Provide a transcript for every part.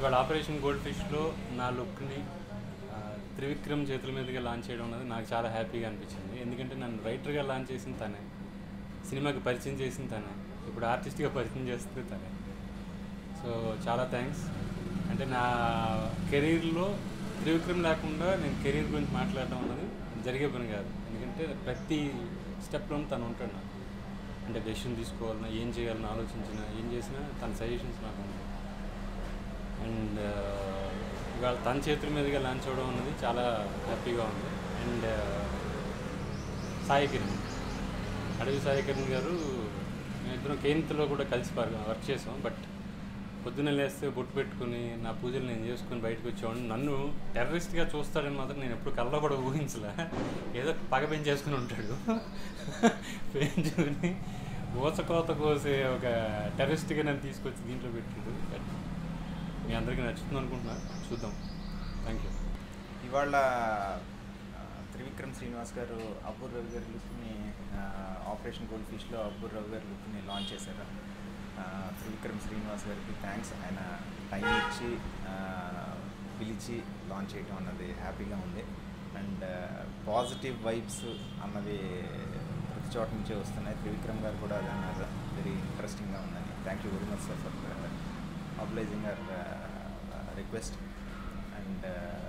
ఇవాళ operation gold ఫిష్లో నా లుక్ని ఆ, త్రివిక్రమ్ చేతుల మీదుగా లాంచ్ చేయడం అనేది నాకు చాలా హ్యాపీగా అనిపించింది ఎందుకంటే నన్ను రైటర్గా లాంచ్ చేసిన తనే సినిమాకి పరిచయం చేసిన తనే ఇప్పుడు ఆర్టిస్ట్గా పరిచయం చేస్తుంది తనే సో చాలా థ్యాంక్స్ అంటే నా కెరీర్లో త్రివిక్రమ్ లేకుండా నేను కెరీర్ గురించి మాట్లాడడం అన్నది జరిగే పని కాదు ఎందుకంటే ప్రతి స్టెప్లోనూ తను ఉంటాడు నాకు అంటే డెసిషన్ తీసుకోవాలన్నా ఏం చేయాలని ఆలోచించినా ఏం చేసినా తన సజెషన్స్ నాకు ఉంటాయి అండ్ ఇవాళ తన చేతుల మీదుగా లాంచ్ అవ్వడం అనేది చాలా హ్యాపీగా ఉంది అండ్ సాయి కిరణ్ అడవి సాయి కిరణ్ గారు మేమిద్దరం కేంద్రలో కూడా కలిసి వర్క్ చేసాం బట్ పొద్దున్న లేస్తే బొట్టు పెట్టుకుని నా పూజలు నేను చేసుకుని బయటకు వచ్చేవాడిని నన్ను టెర్రరిస్ట్గా చూస్తాడని మాత్రం నేను ఎప్పుడు కళ్ళలో కూడా ఊహించలే ఏదో పగ పెంచేసుకుని ఉంటాడు పెంచుకుని ఊచకోత కోసే ఒక టెర్రరిస్ట్గా నన్ను తీసుకొచ్చి దీంట్లో పెట్టాడు బట్ మీ అందరికీ నచ్చుతుంది అనుకుంటున్నా చూద్దాం థ్యాంక్ యూ ఇవాళ ఆ, త్రివిక్రమ్ శ్రీనివాస్ గారు అబ్బూర్ రవి గారి లుక్ని ఆ, ఆపరేషన్ గోల్డ్ ఫిష్లో అబ్బూర్ రవి గారి లుక్ని లాంచ్ చేశారు ఆ, త్రివిక్రమ్ శ్రీనివాస్ గారికి థ్యాంక్స్ ఆయన టైం ఇచ్చి ఆ, పిలిచి లాంచ్ చేయడం అన్నది హ్యాపీగా ఉంది అండ్ పాజిటివ్ వైబ్స్ అన్నవి ప్రతి చోట నుంచే వస్తున్నాయి త్రివిక్రమ్ గారు కూడా అది అన్నారు వెరీ ఇంట్రెస్టింగ్గా ఉందని thank you very much sir for obliging our request and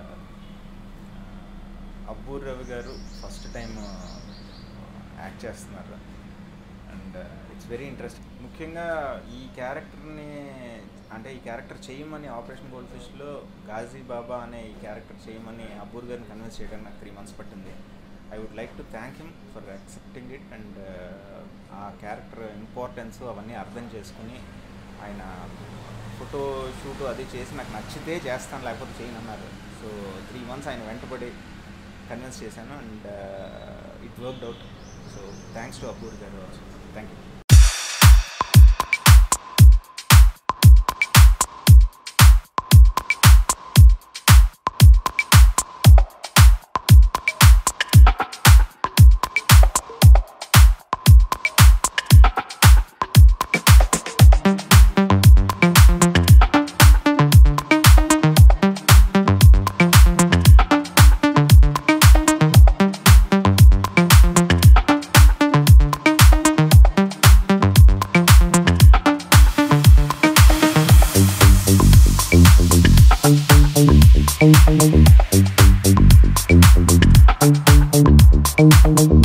Abbur Ravi గారు ఫస్ట్ టైం యాక్ట్ చేస్తున్నారు అండ్ ఇట్స్ వెరీ ఇంట్రెస్టింగ్ ముఖ్యంగా ఈ క్యారెక్టర్ని అంటే ఈ క్యారెక్టర్ చేయమని ఆపరేషన్ గోల్డ్ ఫిష్లో గాజీ బాబా అనే ఈ క్యారెక్టర్ చేయమని అబ్బూర్ గారిని కన్విన్స్ చేయడానికి నాకు త్రీ మంత్స్ పట్టింది I would like to thank him for accepting it and ఆ క్యారెక్టర్ ఇంపార్టెన్స్ అవన్నీ అర్థం చేసుకుని ఆయన ఫోటో షూట్ అది చేసి నాకు నచ్చితే చేస్తాను లేకపోతే చేయను అన్నారు సో త్రీ మంత్స్ ఆయన వెంటబడి కన్విన్స్ చేశాను and it worked out so thanks to Apoor గారు also thank you Thank you.